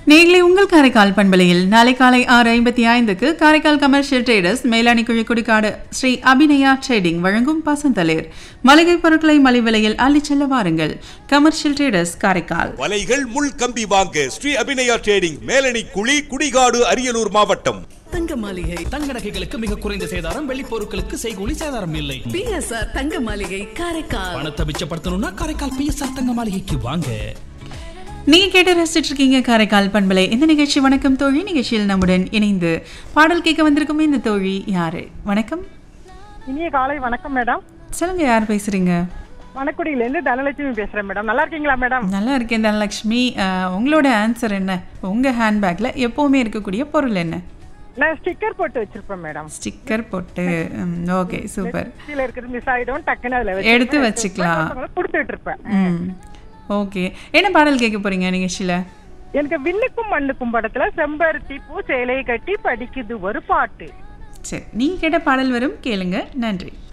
நேர்களை உங்கள் காரைக்கால் பண்பலையில் நாளை காலை ஆறு ஐம்பத்தி ஐந்துக்கு காரைக்கால் கமர்ஷியல் ட்ரேடர்ஸ் மேலாணி குழிக்குடிக்காடு ஸ்ரீ அபிநயா ட்ரேடிங் வழங்கும் பசந்தளிர் மளிகை பொருட்களை மலிவு விலையில் அள்ளிச் செல்ல வாருங்கள் கமர்ஷியல் ட்ரேடர்ஸ் காரைக்கால் வலைகள் முள் கம்பி வாங்க ஸ்ரீ அபிநயா ட்ரேடிங் மேலணி குழி குடிகாடு அரியலூர் மாவட்டம் தங்க மாளிகை தங்க நகைகளுக்கு மிக குறைந்த சேதாரம் வெள்ளி பொருட்களுக்கு செய்கூலி சேதாரம் இல்லை பிஎஸ்ஆர் தங்க மாளிகை காரைக்கால் பணத்தை மிச்சப்படுத்தணும்னா காரைக்கால் பிஎஸ்ஆர் தங்க மாளிகைக்கு வாங்க நீங்க கேட்டு ரசிச்சிட்டு இருக்கீங்க காரைக்கால் பண்பலை இந்த நிகழ்ச்சி வணக்கம் தோழி நிகழ்ச்சியில் நம்முடன் இணைந்து பாடல் கேட்க வந்திருக்கும் இந்த தோழி யாரு வணக்கம் இனிய காலை வணக்கம் மேடம் சொல்லுங்க யார் பேசுறீங்க வனக்குடியிலேருந்து தனலட்சுமி பேசுறேன் மேடம் நல்லா இருக்கீங்களா மேடம் நல்லா இருக்கேன் தனலட்சுமி அஹ், உங்களோட ஆன்சர் என்ன உங்க ஹேண்ட்பேக்ல எப்பவுமே இருக்கக்கூடிய பொருள் என்ன நான் ஸ்டிக்கர் போட்டு வச்சிருப்பேன் மேடம் ஸ்டிக்கர் போட்டு ஓகே சூப்பர் கீழே இருக்கிறது மிஸ் ஆயிடும் டக்குன்னு அதுல எடுத்து வச்சுக்கலாம். கொடுத்துட்டு இருப்பேன் ம் ஓகே என்ன பாடல் கேட்க போறீங்க நிகழ்ச்சியில எனக்கு விண்ணுக்கும் மண்ணுக்கும் படத்துல செம்பருத்தி பூ சேலையை கட்டி படிக்குது ஒரு பாட்டு சரி நீங்க கேட்ட பாடல் வரும் கேளுங்க நன்றி